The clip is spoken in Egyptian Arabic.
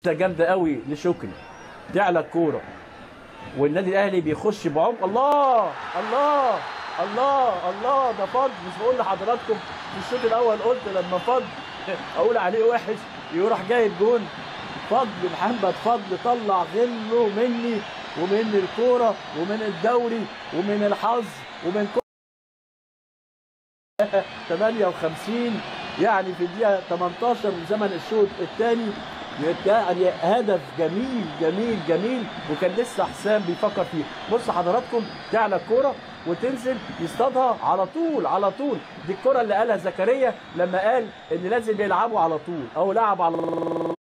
جامده قوي لشكري تعلى الكوره والنادي الاهلي بيخش بعمق الله الله الله الله ده فضل مش بقول لحضراتكم في الشوط الاول قلت لما فضل اقول عليه وحش يروح جايب جون فضل محمد فضل طلع غله مني ومن الكوره ومن الدوري ومن الحظ ومن كل 58 يعني في الدقيقه 18 من زمن الشوط الثاني يعني هدف جميل جميل جميل وكان لسه حسام بيفكر فيه بص حضراتكم تعلى الكوره وتنزل يصطادها على طول على طول دي الكره اللي قالها زكريا لما قال ان لازم يلعبوا على طول او لعب على